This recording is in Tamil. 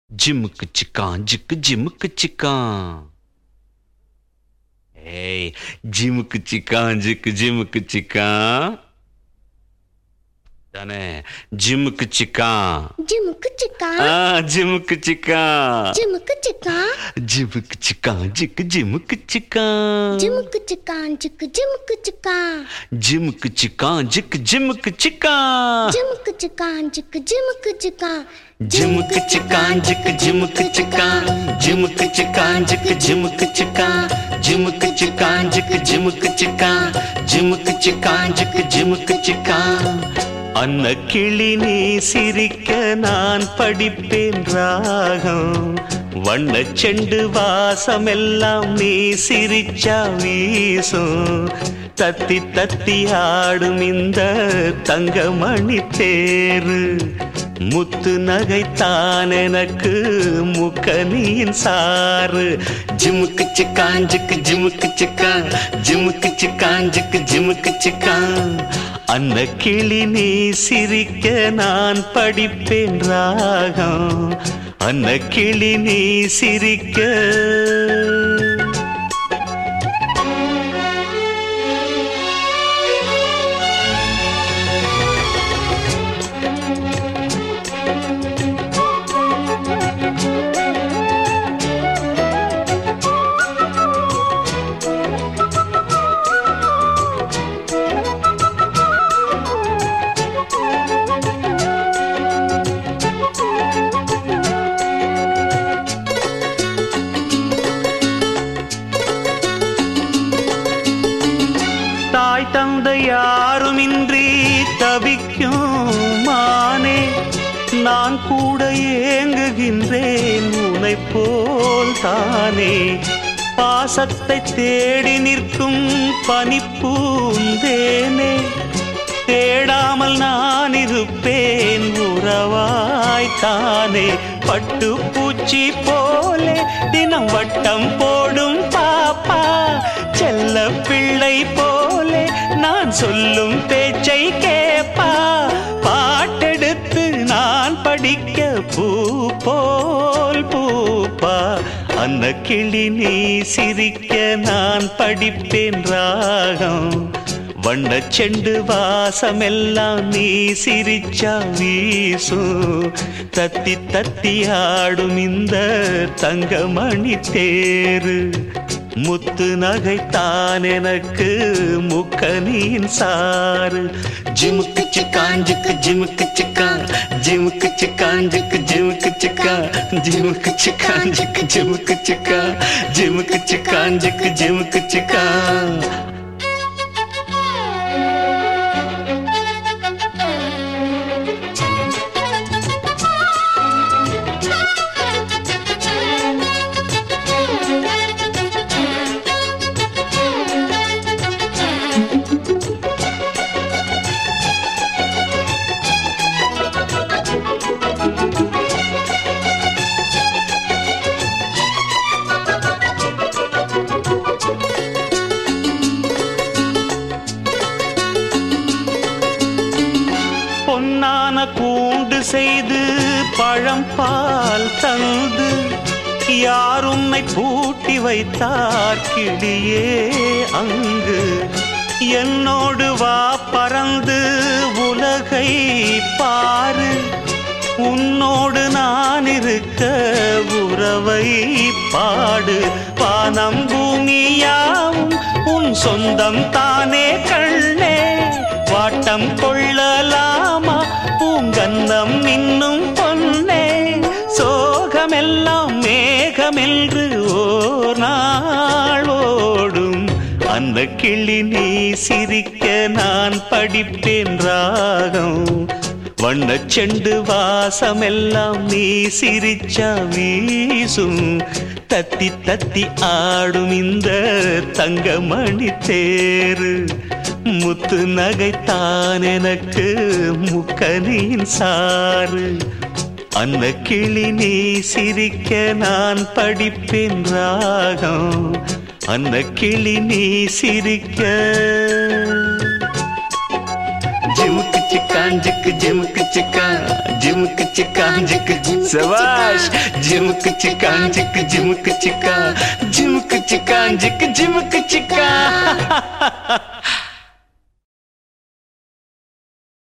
ஜிமுக்கு சிக்கான் ஜிக்கு ஜிமுக்கு சிக்கான் ஏய் ஜிமுக்கு சிக்கான் ஜிக்கு ஜிமுக்கு சிக்கான் தானே ஜிமுக்கு சிக்கான் ஜிமுக்கு சிக்கா ஆ ஜிமுக்கு சிக்கான் ஜிமுக்கு சிக்கா ஜிமுக்கு சிக்கான் ஜிக்கு ஜிமுக்கு சிக்கான் ஜிமுக்கு சிக்கான் ஜிக்கு ஜிமுக்கு சிக்கா ஜிமுக்கு சிக்கான் ஜிக்கு ஜிமுக்கு சிக்கான் ஜிமுக்கு சிக்கான் ஜிக்கு ஜிமுக்கு சிக்கா ஜிமுக்கு சிக்கான் ஜிக்கு ஜிமுக்கு சிக்கான் ஜிமுக்கு சிக்கான் ஜிக்கு ஜிமுக்கு சிக்கான் ஜிமுக்கு சிக்கான் ஜிக்கு ஜிமுக்கு சிக்கான் ஜிமுக்கு சிக்கான் ஜிக்கு ஜிமுக்கு சிக்கான் அன்ன கிளி நீ சிரிக்க நான் படிப்பேன் ராகம் வண்ண செண்டு வாசமெல்லாம் நீ சிரிச்சா வீசும் தத்தி தத்தி ஆடும் இந்த தங்கமணி தேரு முத்து நகைத்தான் எனக்கு முக்கனியின் சாறு ஜிமுக்கு சிக்கான் ஜிக்கு ஜிமுக்கு சிக்கான் ஜிமுக்கு சிக்கான் ஜிக்கு ஜிமுக்கு சிக்கான் அந்த கிளி நீ சிரிக்க நான் படிப்பேன் ராகம் அந்த கிளி நீ சிரிக்க தாய் தந்தை யாருமின்றி தவிக்கும் மானே நான் கூட ஏங்குகின்றேன் உனை போல் தானே பாசத்தை தேடி நிற்கும் பனிப்பூந்தேனே தேடாமல் நான் இருப்பேன் உறவாய்த்தானே பட்டு பூச்சி போலே தினம் வட்டம் போடும் பாப்பா செல்ல பிள்ளை போலே நான் சொல்லும் பேச்சை கேப்பா பாட்டெடுத்து நான் படிக்க பூ போல் பூப்பா அந்த கிளி நீ சிரிக்க நான் படிப்பேன் ராகம் வண்ண செண்டு வாசமெல்லாம் நீ சிரிச்சா வீசும் தத்தி தத்தி ஆடும் இந்த தங்கமணி தேரு முத்து நகைத்தான் எனக்கு முக்கனியின் சாறு ஜிமுக்கு சிக்கான் ஜிக்கு ஜிமுக்கு சிக்கான் ஜிமுக்கு சிக்கான் ஜிக்கு ஜிமுக்கு சிக்கான் ஜிமுக்கு சிக்கான் ஜிக்கு ஜிமுக்கு சிக்கான் ஜிமுக்கு சிக்கான் ஜிக்கு ஜிமுக்கு சிக்கான் பொன்னான கூண்டு செய்து பழம் பால் தந்து யார் உன்னை பூட்டி வைத்தார் கிளியே அங்கு என்னோடு வா பறந்து உலகை பாரு உன்னோடு நான் இருக்க உறவை பாடு வானம் பூமியாவும் உன் சொந்தம் தானே கண்ணே வாட்டம் கொள்ளலாமா பூங்கந்தம் இன்னும் பொன்னே சோகமெல்லாம் மேகமென்று ஓர் நாள் ஓடும் அந்த கிளி நீ சிரிக்க நான் படிப்பேன் ராகம் வண்ண செண்டு வாசமெல்லாம் நீ சிரிச்சா வீசும் தத்தி தத்தி ஆடும் இந்த தங்கமணி தேரு முத்து நகைத்தான் எனக்கு முக்கனின் சாறு அந்த கிளி நீ சிரிக்க நான் படிப்பேன் ராகம் அந்த கிளி நீ சிரிக்க ஜிமுக்கு சிக்கா जिक जिमक चिका जिमक चिका जिक सवाश जिमक चिका जिक जिमक चिका जिमक चिका जिक जिमक चिका